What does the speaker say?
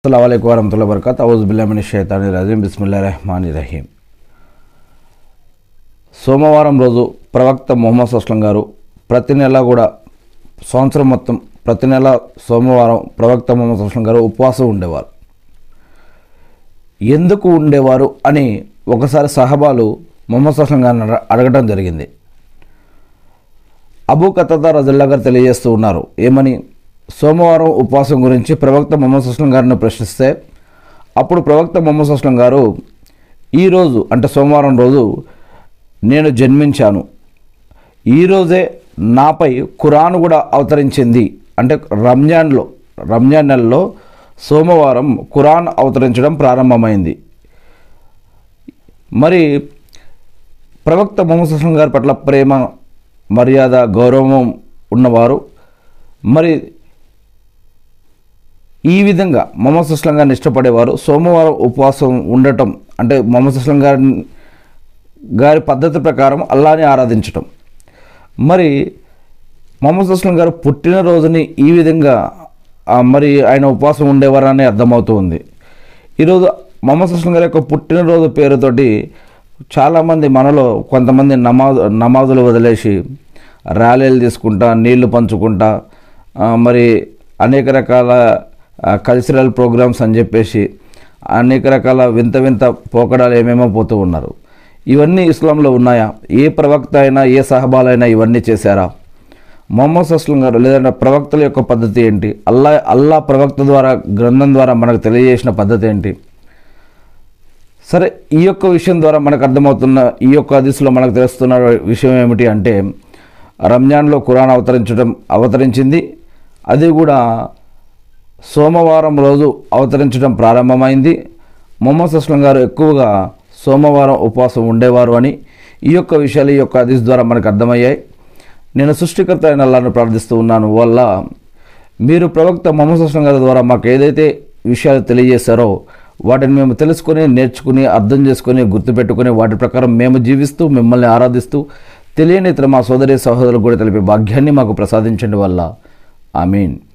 అస్సలం వరహతుల్లా వరకత్ ఔజ్ బిల్లామిని షైతాని రజీం బిస్మిల్లా రెహమాని రహీం సోమవారం రోజు ప్రవక్త మొహమ్మద్ అస్లం గారు ప్రతి నెల కూడా సంవత్సరం మొత్తం ప్రతి నెల సోమవారం ప్రవక్త మొహమ్మద్ అస్లం గారు ఉపవాసం ఉండేవారు ఎందుకు ఉండేవారు అని ఒకసారి సహబాలు మొహమ్మద్ అస్లం గారిని అడ- అడగడం జరిగింది అబూ కతదా రజల్లా గారు తెలియజేస్తూ ఉన్నారు ఏమని సోమవారం ఉపవాసం గురించి ప్రవక్త మొహమ్మద్ అస్లం గారిని ప్రశ్నిస్తే అప్పుడు ప్రవక్త మొహమ్మద్ అస్లం గారు ఈరోజు అంటే సోమవారం రోజు నేను జన్మించాను ఈరోజే నాపై ఖురాన్ కూడా అవతరించింది అంటే రంజాన్లో రంజాన్ నెలలో సోమవారం ఖురాన్ అవతరించడం ప్రారంభమైంది మరి ప్రవక్త మొహమ్మద్ అస్లం గారి పట్ల ప్రేమ మర్యాద గౌరవం ఉన్నవారు మరి ఈ విధంగా మొహమ్మద్ అస్లం గారిని ఇష్టపడేవారు సోమవారం ఉపవాసం ఉండటం అంటే మొహమ్మద్ అస్లం గారి గారి పద్ధతి ప్రకారం అల్లాని ఆరాధించటం మరి మొహమ్మద్ అస్లం గారు పుట్టినరోజుని ఈ విధంగా ఆ, మరి ఆయన ఉపవాసం ఉండేవారని అర్థమవుతుంది ఈరోజు మొహమ్మద్ అస్లం గారి యొక్క పుట్టినరోజు పేరుతోటి చాలామంది మనలో కొంతమంది నమాజ్ నమాజులు వదిలేసి ర్యాలీలు తీసుకుంటా నీళ్లు పంచుకుంటా ఆ, మరి అనేక రకాల కల్చరల్ ప్రోగ్రామ్స్ అని చెప్పేసి అనేక రకాల వింత వింత పోకడాలు ఏమేమో పోతూ ఉన్నారు ఇవన్నీ ఇస్లాంలో ఉన్నాయా ఏ ప్రవక్త అయినా ఏ సహబాలైనా ఇవన్నీ చేశారా మొహమ్మద్ అస్లం గారు లేదంటే ప్రవక్తల యొక్క పద్ధతి ఏంటి అల్లా అల్లా ప్రవక్త ద్వారా గ్రంథం ద్వారా మనకు తెలియజేసిన పద్ధతి ఏంటి సరే ఈ యొక్క విషయం ద్వారా మనకు అర్థమవుతున్న ఈ యొక్క హదీస్లో మనకు తెలుస్తున్న విషయం ఏమిటి అంటే రంజాన్లో ఖురాన్ అవతరించడం అవతరించింది అది కూడా సోమవారం రోజు అవతరించడం ప్రారంభమైంది మొహమ్మద్ అస్లం గారు ఎక్కువగా సోమవారం ఉపవాసం ఉండేవారు అని ఈ యొక్క విషయాలు ఈ యొక్క హదీస్ ద్వారా మనకు అర్థమయ్యాయి నేను సృష్టికర్త అయిన అల్లాను ప్రార్థిస్తూ ఉన్నాను వల్ల మీరు ప్రవక్త మొహమ్మద్ అస్లం గారి ద్వారా మాకు ఏదైతే విషయాలు తెలియజేశారో వాటిని మేము తెలుసుకొని నేర్చుకుని అర్థం చేసుకొని గుర్తుపెట్టుకుని వాటి ప్రకారం మేము జీవిస్తూ మిమ్మల్ని ఆరాధిస్తూ తెలియని ఇతర మా సోదరి సహోదరులకు కూడా తెలిపే భాగ్యాన్ని మాకు ప్రసాదించండి వల్ల ఐ మీన్